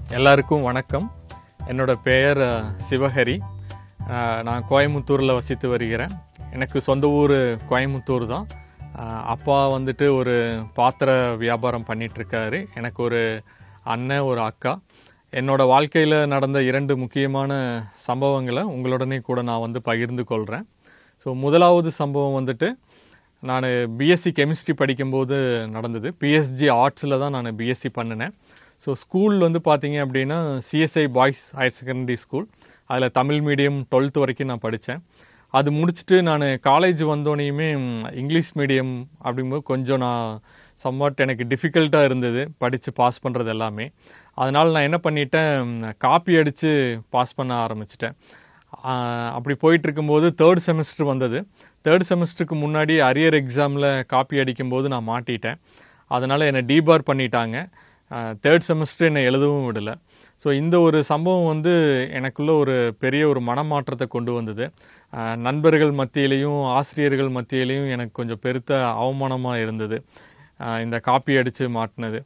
எல்லாருக்கும் வணக்கம் என்னோட பெயர் அஹ், சிவஹரி அஹ், நான் கோயம்புத்தூரில் வசித்து வருகிறேன் எனக்கு சொந்த ஊர் கோயம்புத்தூர் தான் அஹ், அப்பா வந்துட்டு ஒரு பாத்திர வியாபாரம் பண்ணிட்டு இருக்காரு எனக்கு ஒரு அண்ணன் ஒரு அக்கா என்னோட வாழ்க்கையில் நடந்த இரண்டு முக்கியமான சம்பவங்களை உங்களுடனே கூட நான் வந்து பகிர்ந்து கொள்கிறேன் ஸோ முதலாவது சம்பவம் வந்துட்டு நான் பிஎஸ்சி கெமிஸ்ட்ரி படிக்கும்போது நடந்தது பிஎஸ்ஜி ஆர்ட்ஸில் தான் நான் பிஎஸ்சி பண்ணினேன் ஸோ ஸ்கூல் வந்து பார்த்தீங்க அப்படின்னா CSI boys higher secondary school அதில் தமிழ் மீடியம் டுவெல்த் வரைக்கும் நான் படித்தேன் அது முடிச்சுட்டு நான் காலேஜ் வந்தோடனையுமே ம், இங்கிலீஷ் மீடியம் அப்படிங்கும்போது கொஞ்சம் நான் சம்வாட் எனக்கு டிஃபிகல்ட்டாக இருந்தது படித்து பாஸ் பண்ணுறது எல்லாமே அதனால் நான் என்ன பண்ணிட்டேன் காப்பி அடித்து பாஸ் பண்ண ஆரம்பிச்சிட்டேன் ஆஹ் அப்படி போயிட்டு இருக்கும்போது தேர்ட் செமஸ்டர் வந்தது தேர்ட் செமஸ்டருக்கு முன்னாடி அரியர் எக்ஸாமில் காப்பி அடிக்கும்போது நான் மாட்டிட்டேன் அதனால் என்னை டீபார் பண்ணிட்டாங்க தேர்ட் செமஸ்டர் என்னை எழுதவும் விடலை ஸோ இந்த ஒரு சம்பவம் வந்து எனக்குள்ள ஒரு பெரிய ஒரு மனமாற்றத்தை கொண்டு வந்தது ஆஹ் நண்பர்கள் மத்தியிலையும் ஆசிரியர்கள் மத்தியிலையும் எனக்கு கொஞ்சம் பெருத்த அவமானமாக இருந்தது ஆஹ் இந்த காப்பி அடித்து மாட்டினது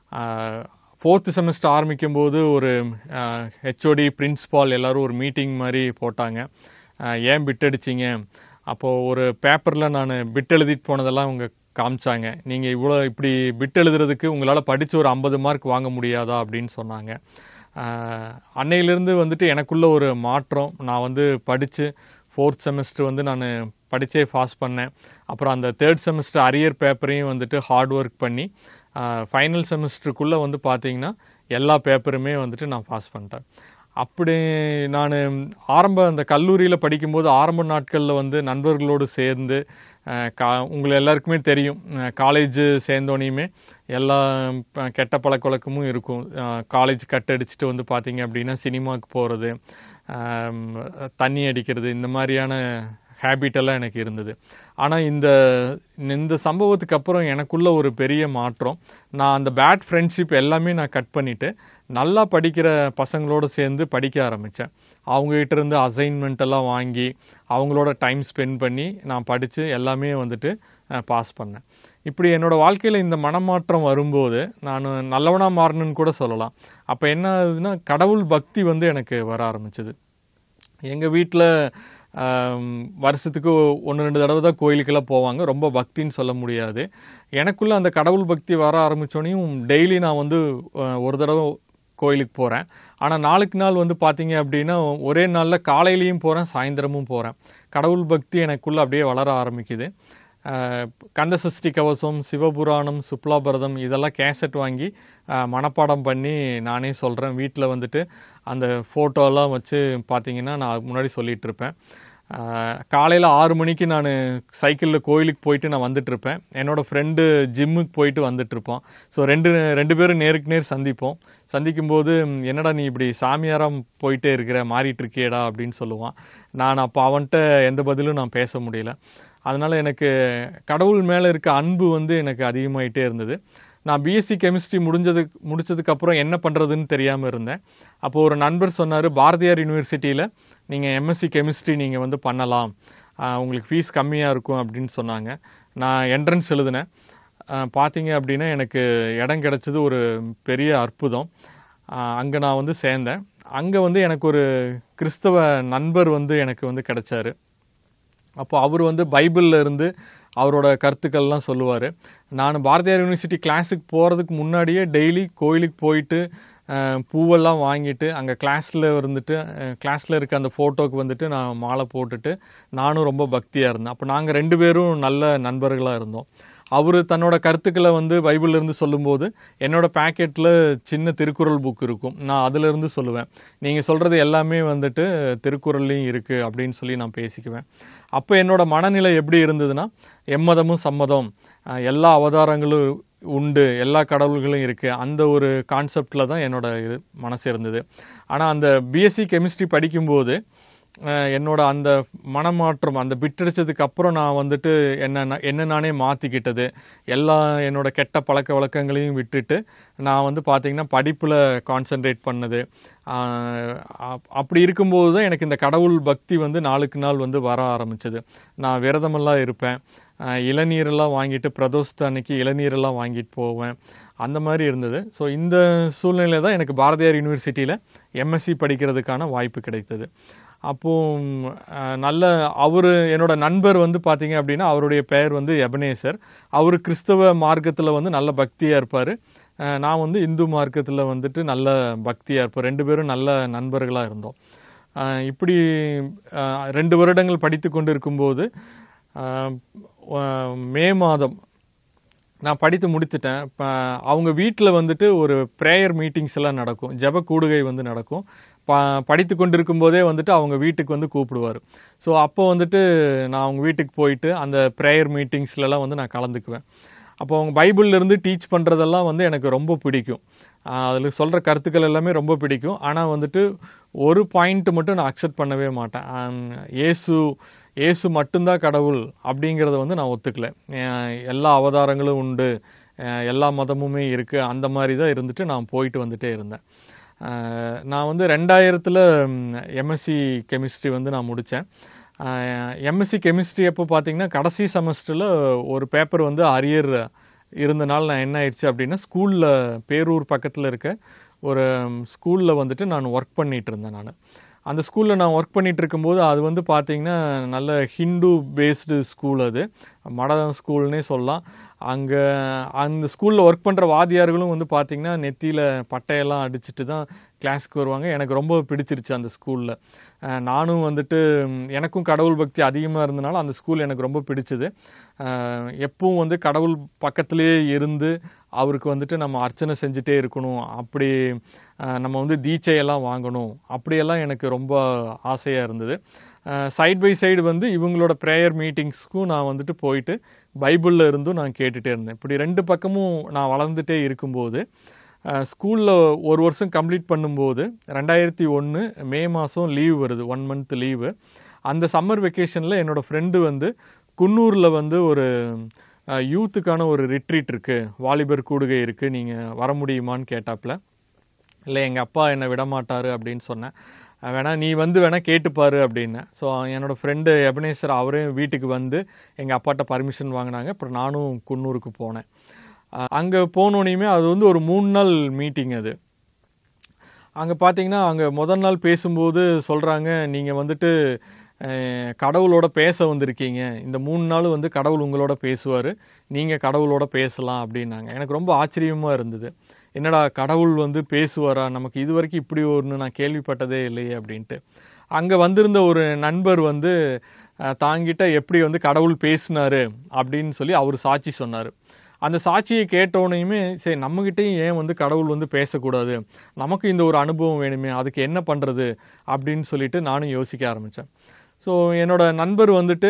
ஃபோர்த்து செமஸ்டர் ஆரம்பிக்கும் போது ஒரு ஹெச்ஓடி பிரின்ஸ்பால் எல்லாரும் ஒரு மீட்டிங் மாதிரி போட்டாங்க ஆஹ் ஏன் பிட் அடிச்சீங்க அப்போது ஒரு பேப்பரில் நான் பிட் எழுதிட்டு போனதெல்லாம் அவங்க காமிச்சாங்க நீங்கள் இவ்வளோ இப்படி பிட் எழுதுறதுக்கு உங்களால் படித்து ஒரு ஐம்பது மார்க் வாங்க முடியாதா அப்படின்னு சொன்னாங்க ஆஹ் அன்னையிலிருந்து வந்துட்டு எனக்குள்ள ஒரு மாற்றம் நான் வந்து படித்து ஃபோர்த் செமஸ்டர் வந்து நான் படித்தே பாஸ் பண்ணேன் அப்புறம் அந்த தேர்ட் செமஸ்டர் அரியர் பேப்பரையும் வந்துட்டு ஹார்ட் ஒர்க் பண்ணி ஃபைனல் செமஸ்டருக்குள்ளே வந்து பார்த்தீங்கன்னா எல்லா பேப்பருமே வந்துட்டு நான் பாஸ் பண்ணிட்டேன் அப்படி நான் ஆரம்ப அந்த கல்லூரியில் படிக்கும்போது ஆரம்ப நாட்களில் வந்து நண்பர்களோடு சேர்ந்து அஹ், கா உங்களை எல்லாருக்குமே தெரியும் காலேஜ் சேர்ந்தோனையுமே எல்லா ப- கெட்ட பழக்க வழக்கமும் இருக்கும் காலேஜ் கட் அடிச்சுட்டு வந்து பார்த்தீங்க அப்படின்னா சினிமாவுக்கு போகிறது தண்ணி அடிக்கிறது இந்த மாதிரியான ஹேபிட் எல்லாம் எனக்கு இருந்தது ஆனால் இந்த இந்த சம்பவத்துக்கு அப்புறம் எனக்குள்ள ஒரு பெரிய மாற்றம் நான் அந்த பேட் ஃப்ரெண்ட்ஷிப் எல்லாமே நான் கட் பண்ணிட்டு நல்லா படிக்கிற பசங்களோட சேர்ந்து படிக்க ஆரம்பித்தேன் அவங்ககிட்ட இருந்து அசைன்மெண்ட் எல்லாம் வாங்கி அவங்களோட டைம் ஸ்பெண்ட் பண்ணி நான் படித்து எல்லாமே வந்துட்டு பாஸ் பண்ணேன் இப்படி என்னோட வாழ்க்கையில் இந்த மனமாற்றம் வரும்போது நான் நல்லவனாக மாறணும்னு கூட சொல்லலாம் அப்போ என்ன ஆகுதுன்னா கடவுள் பக்தி வந்து எனக்கு வர ஆரம்பிச்சது எங்கள் வீட்டில் வருஷத்துக்கு ஒன்று ரெண்டு தடவை தான் கோயிலுக்கெல்லாம் போவாங்க ரொம்ப பக்தின்னு சொல்ல முடியாது எனக்குள்ள அந்த கடவுள் பக்தி வர ஆரம்பித்தோனையும் டெய்லி நான் வந்து அஹ், ஒரு தடவை கோயிலுக்கு போகிறேன் ஆனால் நாளுக்கு நாள் வந்து பார்த்தீங்க அப்படின்னா ஒரே நாளில் காலையிலையும் போகிறேன் சாயந்தரமும் போகிறேன் கடவுள் பக்தி எனக்குள்ள அப்படியே வளர ஆரம்பிக்குது அஹ், கந்தசஷ்டி கவசம் சிவபுராணம் சுப்லாபரதம் இதெல்லாம் கேசட் வாங்கி அஹ், மனப்பாடம் பண்ணி நானே சொல்கிறேன் வீட்டில் வந்துட்டு அந்த ஃபோட்டோலாம் வச்சு பார்த்தீங்கன்னா நான் அதுக்கு முன்னாடி சொல்லிட்டு இருப்பேன் காலையில் ஆறு மணிக்கு நான் சைக்கிளில் கோயிலுக்கு போயிட்டு நான் வந்துட்டு இருப்பேன் என்னோட ஃப்ரெண்டு ஜிம்முக்கு போயிட்டு வந்துட்டு இருப்பான் ஸோ ரெண்டு ரெண்டு பேரும் நேருக்கு நேர் சந்திப்போம் சந்திக்கும்போது "ம், என்னடா நீ இப்படி சாமியாராக போயிட்டே இருக்கிற மாறிட்டு இருக்கியேடா அப்படின்னு சொல்லுவான் நான் அப்போ அவன்கிட்ட எந்த பதிலும் நான் பேச முடியல அதனால எனக்கு கடவுள் மேலே இருக்க அன்பு வந்து எனக்கு அதிகமாயிட்டே இருந்தது நான் பிஎஸ்சி கெமிஸ்ட்ரி முடிஞ்சது முடிச்சதுக்கு அப்புறம் என்ன பண்ணுறதுன்னு தெரியாமல் இருந்தேன் அப்போ ஒரு நண்பர் சொன்னார் பாரதியார் யூனிவர்சிட்டியில் நீங்கள் எம்எஸ்சி கெமிஸ்ட்ரி நீங்கள் வந்து பண்ணலாம் ஆஹ் உங்களுக்கு ஃபீஸ் கம்மியாக இருக்கும் அப்படின்னு சொன்னாங்க நான் என்ட்ரன்ஸ் எழுதினேன் ஆஹ் பார்த்தீங்க அப்படின்னா எனக்கு இடம் கிடைச்சது ஒரு பெரிய அற்புதம் அங்கே நான் வந்து சேர்ந்தேன் அங்கே வந்து எனக்கு ஒரு கிறிஸ்தவ நண்பர் வந்து எனக்கு வந்து கிடைச்சாரு அப்போ அவர் வந்து பைபிள்ல இருந்து அவரோட கருத்துக்கள்லாம் சொல்லுவார் நான் பாரதியார் யூனிவர்சிட்டி கிளாஸுக்கு போகிறதுக்கு முன்னாடியே டெய்லி கோயிலுக்கு போயிட்டு அஹ், பூவெல்லாம் வாங்கிட்டு அங்கே கிளாஸில் இருந்துட்டு கிளாஸில் இருக்க அந்த ஃபோட்டோக்கு வந்துட்டு நான் மாலை போட்டுட்டு நானும் ரொம்ப பக்தியாக இருந்தேன் அப்போ நாங்கள் ரெண்டு பேரும் நல்ல நண்பர்களாக இருந்தோம் அவர் தன்னோட கருத்துக்களை வந்து பைபிள்ல இருந்து சொல்லும்போது என்னோட பேக்கெட்டில் சின்ன திருக்குறள் புக் இருக்கும் நான் அதுல இருந்து சொல்லுவேன் நீங்கள் சொல்கிறது எல்லாமே வந்துட்டு திருக்குறள்லையும் இருக்குது அப்படின்னு சொல்லி நான் பேசிக்குவேன் அப்போ என்னோட மனநிலை எப்படி இருந்ததுன்னா எம்மதமும் சம்மதம் அஹ் எல்லா அவதாரங்களும் உண்டு எல்லா கடவுள்களும் இருக்குது அந்த ஒரு கான்செப்டில் தான் என்னோட இது மனசு இருந்தது ஆனால் அந்த பிஎஸ்சி கெமிஸ்ட்ரி படிக்கும்போது அஹ் என்னோட அந்த மனமாற்றம் அந்த பிட்டடிச்சதுக்கு அப்புறம் நான் வந்துட்டு என்ன நா- என்ன நானே மாற்றிக்கிட்டது எல்லா என்னோட கெட்ட பழக்க வழக்கங்களையும் விட்டுட்டு நான் வந்து பார்த்தீங்கன்னா படிப்பில் கான்சென்ட்ரேட் பண்ணது ஆஹ் அப்- அப்படி இருக்கும்போது தான் எனக்கு இந்த கடவுள் பக்தி வந்து நாளுக்கு நாள் வந்து வர ஆரம்பிச்சது நான் விரதமெல்லாம் இருப்பேன் அஹ், இளநீரெல்லாம் வாங்கிட்டு பிரதோஷத்து அன்னைக்கு இளநீரெல்லாம் வாங்கிட்டு போவேன் அந்த மாதிரி இருந்தது ஸோ இந்த சூழ்நிலை தான் எனக்கு பாரதியார் யூனிவர்சிட்டியில் எம்எஸ்சி படிக்கிறதுக்கான வாய்ப்பு கிடைத்தது அப்போ அஹ், நல்ல அவர் என்னோட நண்பர் வந்து பார்த்தீங்க அப்படின்னா அவருடைய பெயர் வந்து எபனேசர் அவர் கிறிஸ்தவ மார்க்கத்தில் வந்து நல்ல பக்தியாக இருப்பார் நான் வந்து இந்து மார்க்கத்தில் வந்துட்டு நல்ல பக்தியாக இருப்பேன் ரெண்டு பேரும் நல்ல நண்பர்களாக இருந்தோம் அஹ், இப்படி அஹ், ரெண்டு வருடங்கள் படித்து கொண்டு இருக்கும்போது அஹ், அஹ், மே மாதம் நான் படித்து முடித்துட்டேன் இப்போ அவங்க வீட்டில் வந்துட்டு ஒரு ப்ரேயர் மீட்டிங்ஸ் எல்லாம் நடக்கும் ஜெப கூடுகை வந்து நடக்கும் ப படித்து கொண்டிருக்கும் போதே வந்துட்டு அவங்க வீட்டுக்கு வந்து கூப்பிடுவார் ஸோ அப்போ வந்துட்டு நான் அவங்க வீட்டுக்கு போயிட்டு அந்த ப்ரேயர் மீட்டிங்ஸ்லலாம் வந்து நான் கலந்துக்குவேன் அப்போ அவங்க பைபிள்ல இருந்து டீச் பண்ணுறதெல்லாம் வந்து எனக்கு ரொம்ப பிடிக்கும் அதில் சொல்கிற கருத்துக்கள் எல்லாமே ரொம்ப பிடிக்கும் ஆனால் வந்துட்டு ஒரு பாயிண்ட் மட்டும் நான் அக்செப்ட் பண்ணவே மாட்டேன் ஆஹ் இயேசு இயேசு மட்டும்தான் கடவுள் அப்படிங்கிறத வந்து நான் ஒத்துக்கல அஹ் எல்லா அவதாரங்களும் உண்டு அஹ் எல்லா மதமுமே இருக்குது அந்த மாதிரி தான் இருந்துட்டு நான் போயிட்டு வந்துட்டே இருந்தேன் அஹ் நான் வந்து ரெண்டாயிரத்தில் எம்எஸ்சி கெமிஸ்ட்ரி வந்து நான் முடித்தேன் எம்எஸ்சி கெமிஸ்ட்ரி அப்போ பார்த்தீங்கன்னா கடைசி செமஸ்டரில் ஒரு பேப்பர் வந்து அரியர் இருந்தனால நான் என்ன ஆயிடுச்சு அப்படின்னா ஸ்கூலில் பேரூர் பக்கத்தில் இருக்க ஒரு ஸ்கூலில் வந்துட்டு நான் ஒர்க் பண்ணிட்டு இருந்தேன் நான் அந்த ஸ்கூலில் நான் ஒர்க் பண்ணிட்டு இருக்கும்போது அது வந்து பார்த்தீங்கன்னா நல்ல ஹிந்து பேஸ்டு ஸ்கூல் அது மட ஸ்கூல்னே சொல்லலாம் அங்கே அந்த ஸ்கூலில் ஒர்க் பண்ணுற வாத்தியார்களும் வந்து பார்த்தீங்கன்னா நெத்தியில் பட்டையெல்லாம் அடிச்சுட்டு தான் கிளாஸ்க்கு வருவாங்க எனக்கு ரொம்ப பிடிச்சிருச்சு அந்த ஸ்கூலில் நானும் வந்துட்டு ம், எனக்கும் கடவுள் பக்தி அதிகமாக இருந்தனால அந்த ஸ்கூல் எனக்கு ரொம்ப பிடிச்சது அஹ், எப்பவும் வந்து கடவுள் பக்கத்திலேயே இருந்து அவருக்கு வந்துட்டு நம்ம அர்ச்சனை செஞ்சுட்டே இருக்கணும் அப்படி அஹ், நம்ம வந்து தீட்சையெல்லாம் வாங்கணும் அப்படியெல்லாம் எனக்கு ரொம்ப ஆசையாக இருந்தது சைட் பை சைடு வந்து இவங்களோட ப்ரேயர் மீட்டிங்ஸ்க்கும் நான் வந்துட்டு போயிட்டு பைபிளில் இருந்தும் நான் கேட்டுட்டே இருந்தேன் இப்படி ரெண்டு பக்கமும் நான் வளர்ந்துட்டே இருக்கும்போது ஸ்கூலில் ஒரு வருஷம் கம்ப்ளீட் பண்ணும்போது ரெண்டாயிரத்தி ஒன்று மே மாதம் லீவ் வருது ஒன் மந்த் லீவு அந்த சம்மர் வெக்கேஷனில் என்னோட ஃப்ரெண்டு வந்து குன்னூரில் வந்து ஒரு யூத்துக்கான ஒரு ரிட்ரீட் இருக்குது வாலிபர் கூடுகை இருக்குது நீங்கள் வர முடியுமான்னு கேட்டாப்புல இல்லை எங்கள் அப்பா என்னை விட மாட்டாரு அப்படின்னு சொன்னேன் அஹ் வேணா நீ வந்து வேணா கேட்டுப்பாரு அப்படின்னு ஸோ என்னோட ஃப்ரெண்டு எபனேஸ்வர் அவரையும் வீட்டுக்கு வந்து எங்கள் அப்பாட்ட பர்மிஷன் வாங்கினாங்க அப்புறம் நானும் குன்னூருக்கு போனேன் அங்கே போனோனையுமே அது வந்து ஒரு மூணு நாள் மீட்டிங் அது அங்கே பார்த்தீங்கன்னா அங்கே முதல் நாள் பேசும்போது சொல்கிறாங்க நீங்கள் வந்துட்டு அஹ், கடவுளோட பேச வந்திருக்கீங்க இந்த மூணு நாள் வந்து கடவுள் உங்களோட பேசுவார் நீங்கள் கடவுளோட பேசலாம் அப்படின்னாங்க எனக்கு ரொம்ப ஆச்சரியமாக இருந்தது என்னடா கடவுள் வந்து பேசுவாரா நமக்கு இது வரைக்கும் இப்படி ஒன்று நான் கேள்விப்பட்டதே இல்லையே அப்படின்ட்டு அங்கே வந்திருந்த ஒரு நண்பர் வந்து அஹ், தாங்கிட்ட எப்படி வந்து கடவுள் பேசினாரு அப்படின்னு சொல்லி அவர் சாட்சி சொன்னார் அந்த சாட்சியை கேட்டோனையுமே சரி நம்மகிட்டயும் ஏன் வந்து கடவுள் வந்து பேசக்கூடாது நமக்கு இந்த ஒரு அனுபவம் வேணுமே அதுக்கு என்ன பண்ணுறது அப்படின்னு சொல்லிட்டு நானும் யோசிக்க ஆரம்பித்தேன் ஸோ என்னோட நண்பர் வந்துட்டு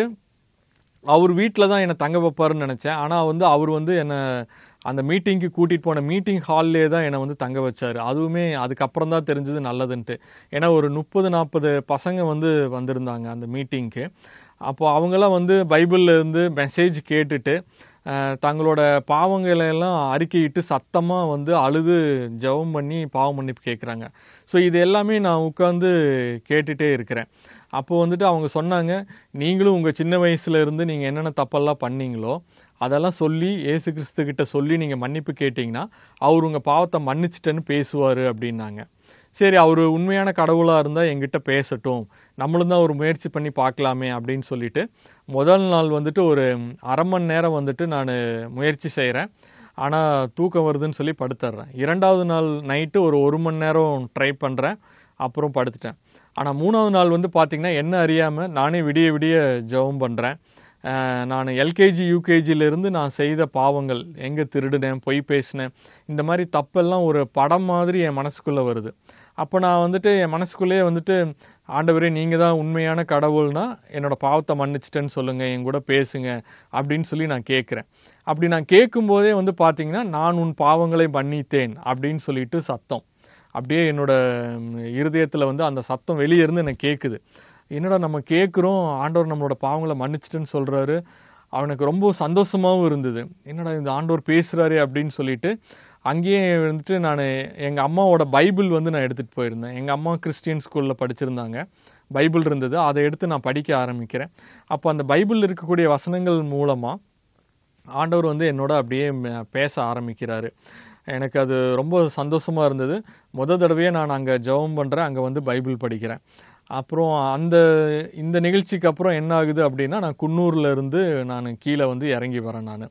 அவர் வீட்டில் தான் என்னை தங்க வைப்பாருன்னு நினச்சேன் ஆனால் வந்து அவர் வந்து என்னை அந்த மீட்டிங்க்கு கூட்டிகிட்டு போன மீட்டிங் ஹால்லே தான் என்னை வந்து தங்க வச்சார் அதுவுமே அதுக்கப்புறம் தான் தெரிஞ்சது நல்லதுன்ட்டு ஏன்னா ஒரு முப்பது நாற்பது பசங்க வந்து வந்திருந்தாங்க அந்த மீட்டிங்க்கு அப்போ அவங்கெல்லாம் வந்து பைபிள்ல இருந்து மெசேஜ் கேட்டுட்டு அஹ், தங்களோட பாவங்களை எல்லாம் அறிக்கையிட்டு சத்தமாக வந்து அழுது ஜெபம் பண்ணி பாவ மன்னிப்பு கேட்குறாங்க ஸோ இது எல்லாமே நான் உட்காந்து கேட்டுட்டே இருக்கிறேன் அப்போ வந்துட்டு அவங்க சொன்னாங்க நீங்களும் உங்கள் சின்ன வயசுல இருந்து நீங்கள் என்னென்ன தப்பெல்லாம் பண்ணீங்களோ அதெல்லாம் சொல்லி இயேசு கிறிஸ்து கிட்ட சொல்லி நீங்கள் மன்னிப்பு கேட்டிங்கன்னா அவர் உங்கள் பாவத்தை மன்னிச்சிட்டேன்னு பேசுவார் அப்படின்னாங்க சரி அவர் உண்மையான கடவுளாக இருந்தால் எங்கிட்ட பேசட்டும் நம்மளும் தான் ஒரு முயற்சி பண்ணி பார்க்கலாமே அப்படின்னு சொல்லிட்டு முதல் நாள் வந்துட்டு ஒரு அரை மணி நேரம் வந்துட்டு நான் முயற்சி செய்கிறேன் ஆனால் தூக்கம் வருதுன்னு சொல்லி படுத்துடுறேன் இரண்டாவது நாள் நைட்டு ஒரு ஒரு மணி நேரம் ட்ரை பண்ணுறேன் அப்புறம் படுத்துட்டேன் ஆனால் மூணாவது நாள் வந்து பார்த்தீங்கன்னா என்ன அறியாமல் நானே விடிய விடிய ஜெபம் பண்ணுறேன் நான் எல்கேஜி யூகேஜிலேருந்து நான் செய்த பாவங்கள் எங்கே திருடினேன் பொய் பேசினேன் இந்த மாதிரி தப்பெல்லாம் ஒரு படம் மாதிரி என் மனசுக்குள்ளே வருது அப்போ நான் வந்துட்டு என் மனசுக்குள்ளேயே வந்துட்டு ஆண்டவரே நீங்கள் தான் உண்மையான கடவுள்னா என்னோட பாவத்தை மன்னிச்சிட்டேன்னு சொல்லுங்கள் என் கூட பேசுங்க அப்படின்னு சொல்லி நான் கேட்குறேன் அப்படி நான் கேட்கும்போதே வந்து பார்த்தீங்கன்னா நான் உன் பாவங்களை மன்னித்தேன் அப்படின்னு சொல்லிட்டு சத்தம் அப்படியே என்னோட இருதயத்தில் வந்து அந்த சத்தம் வெளியே இருந்து எனக்கு கேட்குது என்னடா நம்ம கேட்குறோம் ஆண்டவர் நம்மளோட பாவங்களை மன்னிச்சிட்டுன்னு சொல்கிறாரு அவனுக்கு ரொம்ப சந்தோஷமாகவும் இருந்தது என்னடா இந்த ஆண்டவர் பேசுகிறாரு அப்படின்னு சொல்லிட்டு அங்கேயே வந்துட்டு நான் எங்கள் அம்மாவோட பைபிள் வந்து நான் எடுத்துகிட்டு போயிருந்தேன் எங்கள் அம்மா கிறிஸ்டியன் ஸ்கூலில் படிச்சிருந்தாங்க பைபிள் இருந்தது அதை எடுத்து நான் படிக்க ஆரம்பிக்கிறேன் அப்போ அந்த பைபிள் இருக்கக்கூடிய வசனங்கள் மூலமாக ஆண்டவர் வந்து என்னோட அப்படியே ம- பேச ஆரம்பிக்கிறாரு எனக்கு அது ரொம்ப சந்தோஷமா இருந்தது முத தடவையே நான் அங்கே ஜெபம் பண்ணுறேன் அங்கே வந்து பைபிள் படிக்கிறேன் அப்புறம் அந்த இந்த நிகழ்ச்சிக்கு அப்புறம் என்ன ஆகுது அப்படின்னா நான் குன்னூர்ல இருந்து நான் கீழே வந்து இறங்கி வரேன் நான்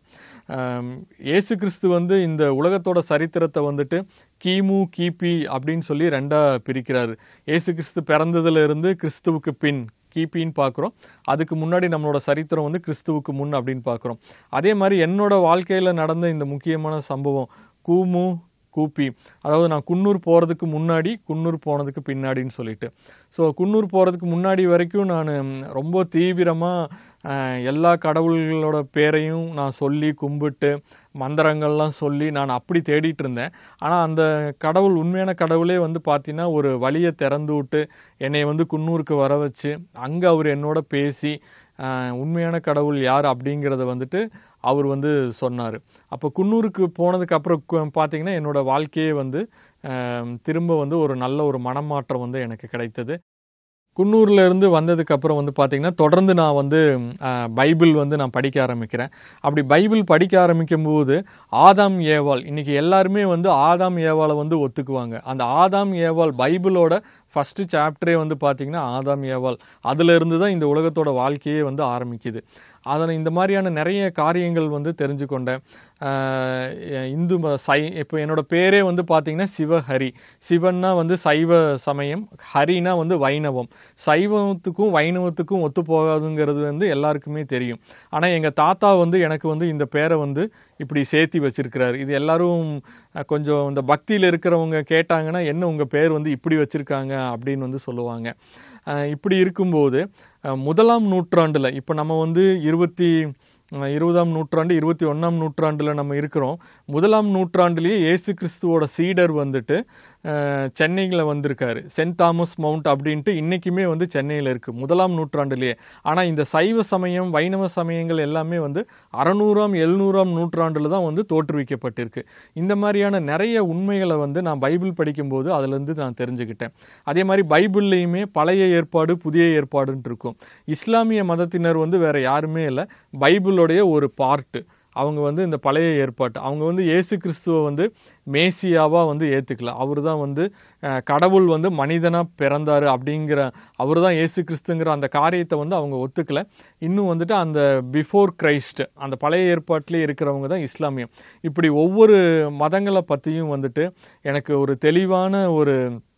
இயேசு கிறிஸ்து வந்து இந்த உலகத்தோட சரித்திரத்தை வந்துட்டு கிமு கிபி அப்படின்னு சொல்லி ரெண்டா பிரிக்கிறாரு இயேசு கிறிஸ்து பிறந்ததுல இருந்து கிறிஸ்துவுக்கு பின் கிபின்னு பார்க்குறோம் அதுக்கு முன்னாடி நம்மளோட சரித்திரம் வந்து கிறிஸ்துவுக்கு முன் அப்படின்னு பார்க்குறோம் அதே மாதிரி என்னோட வாழ்க்கையில் நடந்த இந்த முக்கியமான சம்பவம் கூமு கூப்பி அதாவது நான் குன்னூர் போகிறதுக்கு முன்னாடி குன்னூர் போனதுக்கு பின்னாடின்னு சொல்லிட்டு ஸோ குன்னூர் போகிறதுக்கு முன்னாடி வரைக்கும் நான் ரொம்ப தீவிரமாக எல்லா கடவுள்களோட பேரையும் நான் சொல்லி கும்பிட்டு மந்திரங்கள்லாம் சொல்லி நான் அப்படி தேடிட்டு இருந்தேன் ஆனால் அந்த கடவுள் உண்மையான கடவுளே வந்து பார்த்தீங்கன்னா ஒரு வழியை திறந்து விட்டு என்னை வந்து குன்னூருக்கு வர வச்சு அங்கே அவர் என்னோட பேசி ஆஹ், உண்மையான கடவுள் யார் அப்படிங்கிறத வந்துட்டு அவர் வந்து சொன்னார் அப்போ குன்னூருக்கு போனதுக்கு அப்புறம் கு- பார்த்தீங்கன்னா என்னோட வாழ்க்கையே வந்து ஆஹ், திரும்ப வந்து ஒரு நல்ல ஒரு மனமாற்றம் வந்து எனக்கு கிடைத்தது குன்னூர்ல இருந்து வந்ததுக்கு அப்புறம் வந்து பாத்தீங்கன்னா தொடர்ந்து நான் வந்து அஹ், பைபிள் வந்து நான் படிக்க ஆரம்பிக்கிறேன் அப்படி பைபிள் படிக்க ஆரம்பிக்கும் போது ஆதாம் ஏவாள் இன்னைக்கு எல்லாருமே வந்து ஆதாம் ஏவாளை வந்து ஒத்துக்குவாங்க அந்த ஆதாம் ஏவாள் பைபிளோட ஃபர்ஸ்ட் சாப்டரே வந்து பாத்தீங்கன்னா ஆதாம் ஏவாள் அதுல இருந்து தான் இந்த உலகத்தோட வாழ்க்கையே வந்து ஆரம்பிக்குது அதில் இந்த மாதிரியான நிறைய காரியங்கள் வந்து தெரிஞ்சுக்கொண்டேன் ஆஹ் இந்து மத சை இப்போ என்னோட பேரே வந்து பார்த்தீங்கன்னா சிவஹரி சிவன்னா வந்து சைவ சமயம் ஹரினா வந்து வைணவம் சைவத்துக்கும் வைணவத்துக்கும் ஒத்து போகாதுங்கிறது வந்து எல்லாருக்குமே தெரியும் ஆனால் எங்கள் தாத்தா வந்து எனக்கு வந்து இந்த பேரை வந்து இப்படி சேர்த்தி வச்சிருக்கிறாரு இது எல்லாரும் அஹ், கொஞ்சம் இந்த பக்தியில் இருக்கிறவங்க கேட்டாங்கன்னா என்ன உங்கள் பேர் வந்து இப்படி வச்சிருக்காங்க அப்படின்னு வந்து சொல்லுவாங்க அஹ், இப்படி இருக்கும்போது அஹ், முதலாம் நூற்றாண்டில் இப்போ நம்ம வந்து இருபத்தி அஹ், இருபதாம் நூற்றாண்டு இருபத்தி ஒன்றாம் நூற்றாண்டில் நம்ம இருக்கிறோம் முதலாம் நூற்றாண்டிலேயே இயேசு கிறிஸ்துவோட சீடர் வந்துட்டு சென்னையில் வந்திருக்காரு சென்ட் தாமஸ் மவுண்ட் அப்படின்ட்டு இன்னைக்குமே வந்து சென்னையில் இருக்கு முதலாம் நூற்றாண்டிலேயே ஆனால் இந்த சைவ சமயம் வைணவ சமயங்கள் எல்லாமே வந்து அறநூறாம் எழுநூறாம் நூற்றாண்டில் தான் வந்து தோற்றுவிக்கப்பட்டிருக்கு இந்த மாதிரியான நிறைய உண்மைகளை வந்து நான் பைபிள் படிக்கும்போது அதுலேருந்து நான் தெரிஞ்சுக்கிட்டேன் அதே மாதிரி பைபிள்லேயுமே பழைய ஏற்பாடு புதிய ஏற்பாடுன்ட்டு இருக்கும் இஸ்லாமிய மதத்தினர் வந்து வேற யாருமே இல்லை பைபிளுடைய ஒரு பார்ட்டு அவங்க வந்து இந்த பழைய ஏற்பாட்டு அவங்க வந்து இயேசு கிறிஸ்துவை வந்து மேசியாவா வந்து ஏத்துக்கல அவர் தான் வந்து அஹ், கடவுள் வந்து மனிதனா பிறந்தாரு அப்படிங்கிற அவர் தான் இயேசு கிறிஸ்துங்கிற அந்த காரியத்தை வந்து அவங்க ஒத்துக்கல இன்னும் வந்துட்டு அந்த பிஃபோர் கிரைஸ்ட் அந்த பழைய ஏற்பாட்டிலே இருக்கிறவங்க தான் இஸ்லாமியம் இப்படி ஒவ்வொரு மதங்களை பத்தியும் வந்துட்டு எனக்கு ஒரு தெளிவான ஒரு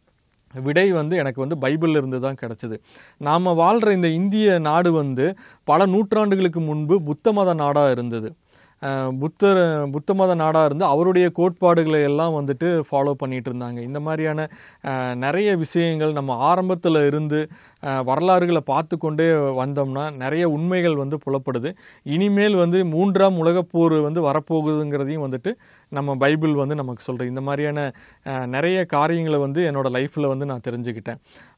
விடை வந்து எனக்கு வந்து பைபிள்ல இருந்து தான் கிடைச்சது நாம வாழ்ற இந்த இந்திய நாடு வந்து பல நூற்றாண்டுகளுக்கு முன்பு புத்த மத நாடா இருந்தது அஹ் புத்தர் புத்த மத நாடா இருந்து அவருடைய கோட்பாடுகளை எல்லாம் வந்துட்டு ஃபாலோ பண்ணிட்டு இருந்தாங்க இந்த மாதிரியான அஹ், நிறைய விஷயங்கள் நம்ம ஆரம்பத்துல இருந்து அஹ், வரலாறுகளை பார்த்து கொண்டே வந்தோம்னா நிறைய உண்மைகள் வந்து புலப்படுது இனிமேல் வந்து மூன்றாம் உலகப் போர் வந்து வரப்போகுதுங்கிறதையும் வந்துட்டு நம்ம பைபிள் வந்து நமக்கு சொல்றது இந்த மாதிரியான அஹ், நிறைய காரியங்களை வந்து என்னோட லைஃப்ல வந்து நான் தெரிஞ்சுக்கிட்டேன்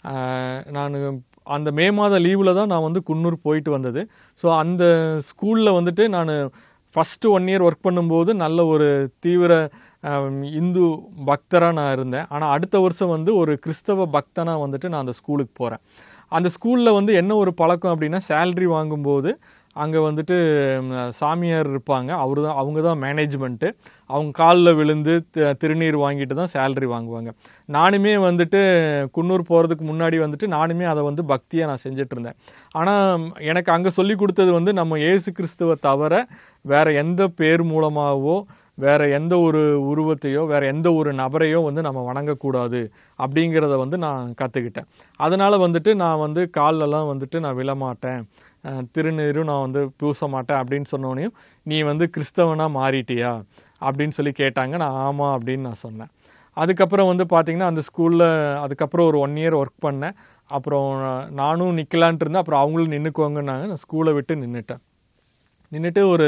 நான் அந்த மே மாத லீவில் தான் நான் வந்து குன்னூர் போயிட்டு வந்தது ஸோ அந்த ஸ்கூலில் வந்துட்டு நான் ஃபஸ்ட்டு ஒன் இயர் ஒர்க் பண்ணும்போது நல்ல ஒரு தீவிர ஆம், இந்து பக்தராக நான் இருந்தேன் ஆனால் அடுத்த வருஷம் வந்து ஒரு கிறிஸ்தவ பக்தனாக வந்துட்டு நான் அந்த ஸ்கூலுக்கு போகிறேன் அந்த ஸ்கூலில் வந்து என்ன ஒரு பழக்கம் அப்படின்னா சேலரி வாங்கும்போது அங்கே வந்துட்டு ம், சாமியார் இருப்பாங்க அவரு தான் அவங்க தான் மேனேஜ்மெண்ட்டு அவங்க காலில் விழுந்து தி- திருநீர் வாங்கிட்டு தான் சேலரி வாங்குவாங்க நானுமே வந்துட்டு குன்னூர் போகிறதுக்கு முன்னாடி வந்துட்டு நானுமே அதை வந்து பக்தியாக நான் செஞ்சுட்டு இருந்தேன் ஆனால் எனக்கு அங்கே சொல்லி கொடுத்தது வந்து நம்ம இயேசு கிறிஸ்துவை தவிர வேற எந்த பேர் மூலமாகவோ வேற எந்த ஒரு உருவத்தையோ வேற எந்த ஒரு நபரையோ வந்து நம்ம வணங்கக்கூடாது அப்படிங்கிறத வந்து நான் கற்றுக்கிட்டேன் அதனால வந்துட்டு நான் வந்து கால்லலாம் வந்துட்டு நான் விழமாட்டேன் அஹ் திருநீரும் நான் வந்து பூச மாட்டேன் அப்படின்னு சொன்னோனையும் நீ வந்து கிறிஸ்தவனா மாறிட்டியா அப்படின்னு சொல்லி கேட்டாங்க நான் ஆமா அப்படின்னு நான் சொன்னேன் அதுக்கப்புறம் வந்து பார்த்தீங்கன்னா அந்த ஸ்கூலில் அதுக்கப்புறம் ஒரு ஒன் இயர் ஒர்க் பண்ணேன் அப்புறம் நானும் நிற்கலான்ட்டு இருந்தேன் அப்புறம் அவங்களும் நின்றுக்குவாங்கன்னாங்க நான் ஸ்கூலை விட்டு நின்றுட்டேன் நின்றுட்டு ஒரு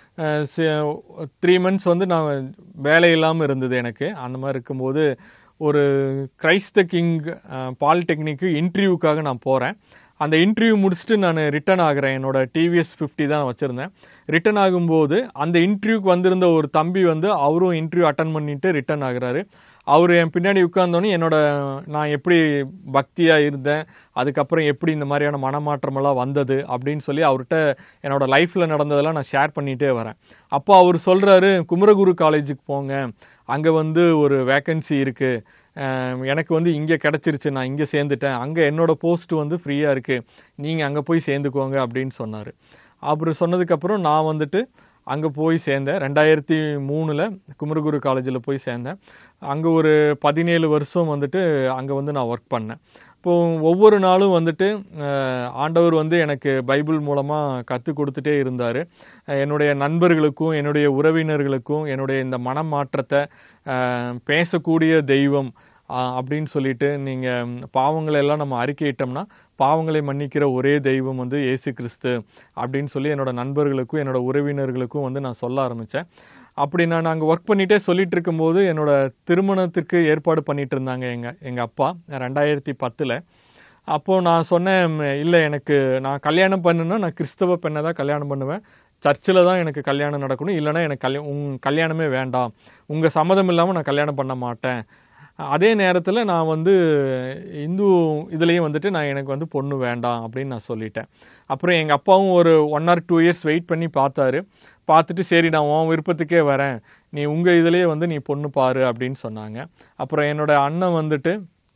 த்ரீ மந்த்ஸ் வந்து நான் வேலை இல்லாமல் இருந்தது எனக்கு அந்த மாதிரி இருக்கும்போது ஒரு கிரைஸ்த கிங் பாலிடெக்னிக்கு இன்டர்வியூக்காக நான் போகிறேன் அந்த இன்டர்வியூ முடிச்சுட்டு நான் ரிட்டர்ன் ஆகுறேன் என்னோட டிவிஎஸ் ஃபிஃப்டி தான் வச்சுருந்தேன் ரிட்டர்ன் ஆகும்போது அந்த இன்டர்வியூக்கு வந்திருந்த ஒரு தம்பி வந்து அவரும் இன்டர்வியூ அட்டன் பண்ணிட்டு ரிட்டர்ன் ஆகுறாரு அவர் என் பின்னாடி உட்கார்ந்தோன்னே என்னோட நான் எப்படி பக்தியாக இருந்தேன் அதுக்கப்புறம் எப்படி இந்த மாதிரியான மனமாற்றமெல்லாம் வந்தது அப்படின்னு சொல்லி அவர்கிட்ட என்னோட லைஃப்பில் நடந்ததெல்லாம் நான் ஷேர் பண்ணிகிட்டே வரேன் அப்போ அவர் சொல்கிறாரு குமரகுரு காலேஜுக்கு போங்க அங்கே வந்து ஒரு வேக்கன்சி இருக்குது அஹ் எனக்கு வந்து இங்கே கிடச்சிருச்சு நான் இங்கே சேர்ந்துட்டேன் அங்கே என்னோட போஸ்ட் வந்து ஃப்ரீயாக இருக்குது நீங்கள் அங்கே போய் சேர்ந்துக்கோங்க அப்படின்னு சொன்னார் அவர் சொன்னதுக்கப்புறம் நான் வந்துட்டு அங்கே போய் சேர்ந்தேன் ரெண்டாயிரத்தி மூணில் குமரகுரு காலேஜில் போய் சேர்ந்தேன் அங்கே ஒரு பதினேழு வருஷம் வந்துட்டு அங்கே வந்து நான் ஒர்க் பண்ணேன் இப்போ ஒவ்வொரு நாளும் வந்துட்டு அஹ், ஆண்டவர் வந்து எனக்கு பைபிள் மூலமாக கற்றுக் கொடுத்துட்டே இருந்தார் என்னுடைய நண்பர்களுக்கும் என்னுடைய உறவினர்களுக்கும் என்னுடைய இந்த மனமாற்றத்தை அஹ், பேசக்கூடிய தெய்வம் அஹ், அப்படின்னு சொல்லிட்டு நீங்கள் பாவங்களை எல்லாம் நம்ம அறிக்கையிட்டோம்னா பாவங்களை மன்னிக்கிற ஒரே தெய்வம் வந்து இயேசு கிறிஸ்து அப்படின்னு சொல்லி என்னோட நண்பர்களுக்கும் என்னோட உறவினர்களுக்கும் வந்து நான் சொல்ல ஆரம்பித்தேன் அப்படி நான் அங்கே ஒர்க் பண்ணிட்டே சொல்லிட்டு இருக்கும்போது என்னோட திருமணத்திற்கு ஏற்பாடு பண்ணிட்டு இருந்தாங்க எங்கள் எங்கள் அப்பா ரெண்டாயிரத்தி பத்தில் அப்போது நான் சொன்னேன் இல்லை எனக்கு நான் கல்யாணம் பண்ணுன்னா நான் கிறிஸ்தவ பெண்ணை தான் கல்யாணம் பண்ணுவேன் சர்ச்சில் தான் எனக்கு கல்யாணம் நடக்கணும் இல்லைன்னா எனக்கு கல்யா உங் கல்யாணமே வேண்டாம் உங்கள் சம்மதம் இல்லாமல் நான் கல்யாணம் பண்ண மாட்டேன் அதே நேரத்தில் நான் வந்து இந்து இதுலேயும் வந்துட்டு நான் எனக்கு வந்து பொண்ணு வேண்டாம் அப்படின்னு நான் சொல்லிட்டேன் அப்புறம் எங்கள் அப்பாவும் ஒரு one or two years wait பண்ணி பார்த்தாரு பார்த்துட்டு சரி நான் உன் விருப்பத்துக்கே வரேன் நீ உங்கள் இதுலேயே வந்து நீ பொண்ணு பாரு அப்படின்னு சொன்னாங்க அப்புறம் என்னோட அண்ணன் வந்துட்டு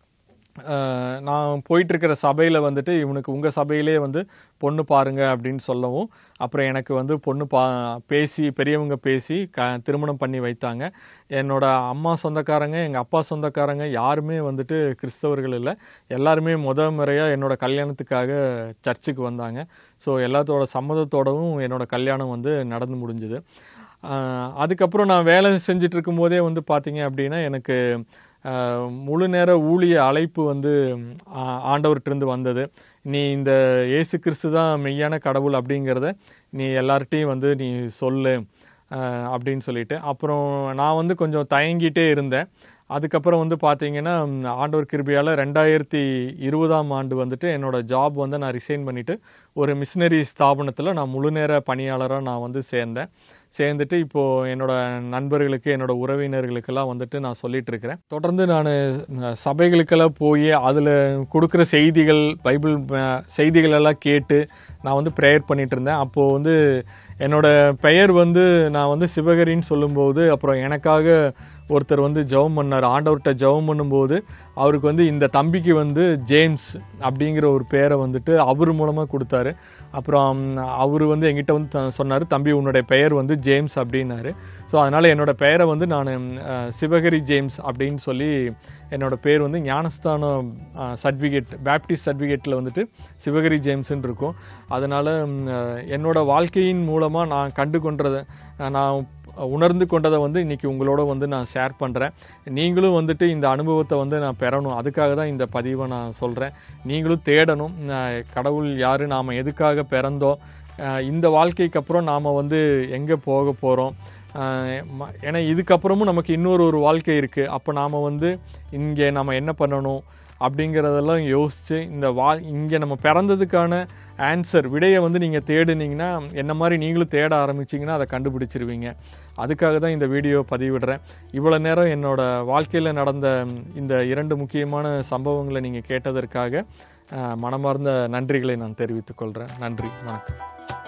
அஹ், நான் போயிட்டு இருக்கிற சபையில் வந்துட்டு இவனுக்கு உங்கள் சபையிலே வந்து பொண்ணு பாருங்க அப்படின்னு சொல்லவும் அப்புறம் எனக்கு வந்து பொண்ணு பா பேசி பெரியவங்க பேசி க திருமணம் பண்ணி வைத்தாங்க என்னோட அம்மா சொந்தக்காரங்க எங்கள் அப்பா சொந்தக்காரங்க யாருமே வந்துட்டு கிறிஸ்தவர்கள் இல்லை எல்லாருமே முத முறையாக என்னோட கல்யாணத்துக்காக சர்ச்சுக்கு வந்தாங்க ஸோ எல்லாத்தோட சம்மதத்தோடவும் என்னோட கல்யாணம் வந்து நடந்து முடிஞ்சுது ஆஹ் அதுக்கப்புறம் நான் வேலை செஞ்சுட்டு இருக்கும்போதே வந்து பார்த்தீங்க அப்படின்னா எனக்கு ஆஹ் முழு நேர ஊழிய அழைப்பு வந்து ஆஹ் ஆண்டவர்கிட்ட இருந்து வந்தது நீ இந்த இயேசு கிறிஸ்து தான் மெய்யான கடவுள் அப்படிங்கிறத நீ எல்லார்ட்டையும் வந்து நீ சொல்லு ஆஹ் அப்படின்னு சொல்லிட்டு அப்புறம் நான் வந்து கொஞ்சம் தயங்கிட்டே இருந்தேன் அதுக்கப்புறம் வந்து பார்த்தீங்கன்னா ம், ஆண்டவர் கிருபையால் ரெண்டாயிரத்தி இருபதாம் ஆண்டு வந்துட்டு என்னோட ஜாப் வந்து நான் ரிசைன் பண்ணிட்டு ஒரு மிஷினரி ஸ்தாபனத்தில் நான் முழு நேர பணியாளராக நான் வந்து சேர்ந்தேன் சேர்ந்துட்டு இப்போ என்னோட நண்பர்களுக்கு என்னோட உறவினர்களுக்கெல்லாம் வந்துட்டு நான் சொல்லிட்டு இருக்கிறேன் தொடர்ந்து நான் சபைகளுக்கெல்லாம் போய் அதில் கொடுக்குற செய்திகள் பைபிள் அஹ், செய்திகள் எல்லாம் கேட்டு நான் வந்து ப்ரேயர் பண்ணிட்டு இருந்தேன் அப்போது வந்து என்னோட பெயர் வந்து நான் வந்து சிவகரின்னு சொல்லும்போது அப்புறம் எனக்காக ஒருத்தர் வந்து ஜெபம் பண்ணார் ஆண்டவர்கிட்ட ஜெபம் பண்ணும்போது அவருக்கு வந்து இந்த தம்பிக்கு வந்து ஜேம்ஸ் அப்படிங்கிற ஒரு பேரை வந்துட்டு அவர் மூலமாக கொடுத்தாரு அப்புறம் அவர் வந்து எங்கிட்ட வந்து த- சொன்னார் தம்பி உன்னுடைய பெயர் வந்து ஜேம்ஸ் அப்படின்னாரு ஸோ அதனால் என்னோட பெயரை வந்து நான் சிவகரி ஜேம்ஸ் அப்படின்னு சொல்லி என்னோட பேர் வந்து ஞானஸ்தானம் சர்டிஃபிகேட் பேப்டிஸ்ட் சர்டிஃபிகேட்டில் வந்துட்டு சிவகரி ஜேம்ஸ்ன்னு இருக்கும் அதனால் என்னோட வாழ்க்கையின் மூலமாக நான் கண்டு கொண்டதை நான் உணர்ந்து கொண்டதை வந்து இன்னைக்கு உங்களோட வந்து நான் ஷேர் பண்ணுறேன் நீங்களும் வந்துட்டு இந்த அனுபவத்தை வந்து நான் பெறணும் அதுக்காக தான் இந்த பதிவை நான் சொல்கிறேன் நீங்களும் தேடணும் நான் கடவுள் யார் நாம் எதுக்காக பிறந்தோம் அஹ் இந்த வாழ்க்கைக்கு அப்புறம் நாம் வந்து எங்கே போக போகிறோம் ஏன்னா இதுக்கப்புறமும் நமக்கு இன்னொரு ஒரு வாழ்க்கை இருக்குது அப்போ நாம் வந்து இங்கே நம்ம என்ன பண்ணணும் அப்படிங்கிறதெல்லாம் யோசித்து இந்த வா இங்கே நம்ம பிறந்ததுக்கான ஆன்சர் விடையை வந்து நீங்கள் தேடுனீங்கன்னா என்ன மாதிரி நீங்களும் தேட ஆரம்பிச்சிங்கன்னா அதை கண்டுபிடிச்சிருவீங்க அதுக்காக தான் இந்த வீடியோ பதிவிடுறேன் இவ்வளோ நேரம் என்னோட வாழ்க்கையில் நடந்த இந்த இரண்டு முக்கியமான சம்பவங்களை நீங்கள் கேட்டதற்காக அஹ், மனமார்ந்த நன்றிகளை நான் தெரிவித்துக் கொள்கிறேன் நன்றி வணக்கம்